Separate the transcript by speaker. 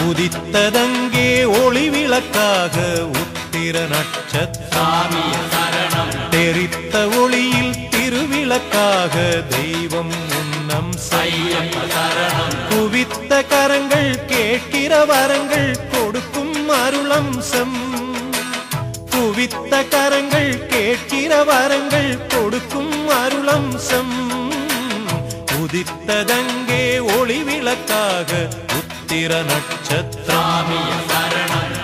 Speaker 1: உதித்ததங்கே ஒளி விளக்காக உத்திர நட்சத்திரம் தெரித்த ஒளியில் திருவிளக்காக தெய்வம் உன்னம் செய்ய குவித்த கரங்கள் கேட்கிற வரங்கள் கொடுக்கும் அருளம்சம் குவித்த கரங்கள் கேட்கிற வரங்கள் கொடுக்கும் அருளம்சம் உதித்ததங்கே ஒளி விளக்காக உத்திர நட்சத்திரம்